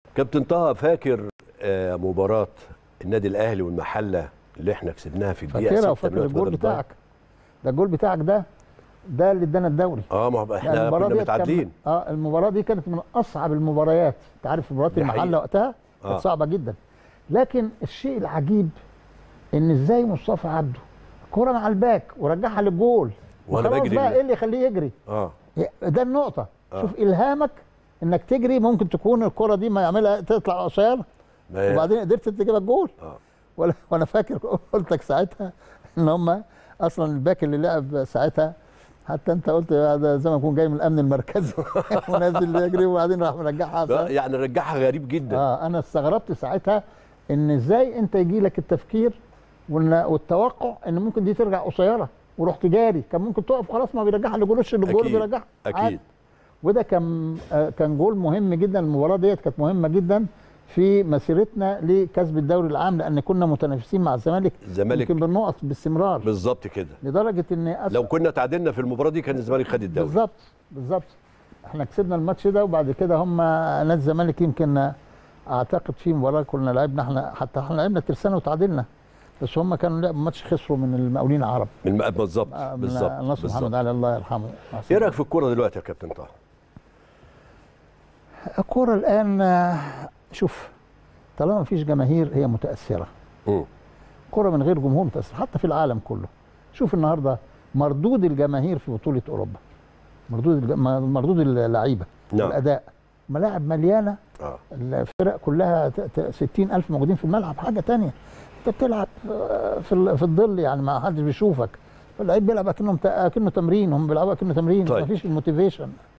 كابتن طه فاكر آه، مباراه النادي الاهلي والمحله اللي احنا كسبناها في الدقيقه فاكرها 6 وفاكر من الجول بدل الضايع؟ بتاعك ده الجول بتاعك ده ده اللي ادانا الدوري اه ما هو يعني احنا كنا ديت كان- متعادلين اه المباراه دي كانت من اصعب المباريات انت عارف مباراه دي المحله حقيقة. وقتها كانت آه. صعبه جدا لكن الشيء العجيب ان ازاي مصطفى عبده كرة مع الباك ورجعها للجول وأنا وخلاص بجري بقى ال- ايه اللي يخليه يجري اه ده النقطة آه. شوف إلهامك إنك تجري ممكن تكون الكرة دي ما يعملها تطلع قصيرة ما هي- وبعدين قدرت تجيبها الجول آه. ولا وأنا فاكر قلت لك ساعتها إن هم أصلا الباك اللي لعب ساعتها حتى أنت قلت ده زي ما يكون جاي من الأمن المركزي ونازل يجري وبعدين راح مرجعها لا، يعني رجعها غريب جدا اه انا استغربت ساعتها ان ازاي انت يجي لك التفكير وإن- والتوقع ان ممكن دي ترجع قصيره ورحت جاري كان ممكن تقف خلاص ما بيرجعها لجولش للجول أكيد، بيرجعها عادي. اكيد وده كان آه، كان جول مهم جدا المباراه ديت كانت مهمه جدا في مسيرتنا لكسب الدوري العام لان كنا متنافسين مع الزمالك الزمالك يمكن بالنقط باستمرار بالظبط كده لدرجه ان أس... لو كنا تعادلنا في المباراه دي كان الزمالك خد الدوري بالظبط بالظبط احنا كسبنا الماتش ده وبعد كده هم نادي الزمالك يمكن اعتقد في مباراه كنا لعبنا احنا حتى احنا لعبنا ترسانه وتعادلنا بس هم كانوا لعبوا ماتش خسروا من المقاولين العرب من بالظبط آه، من بالظبط النصر محمد بالظبط. علي الله يرحمه ايه رايك في الكوره دلوقتي يا كابتن طه؟ الكوره الان آه، شوف طالما ما فيش جماهير هي متاثره مم. كرة من غير جمهور متأثر حتى في العالم كله شوف النهارده مردود الجماهير في بطولة أوروبا مردود الج- مردود اللعيبة نعم. والأداء ملاعب مليانة اه الفرق كلها ت- ت- 60 ألف موجودين في الملعب حاجة تانية أنت بتلعب آه، في ال- في الظل يعني ما حدش بيشوفك اللعيب بيلعب اكنه مت- اكنه تمرين هم بيلعبوا اكنه تمرين طيب. مفيش الموتيفيشن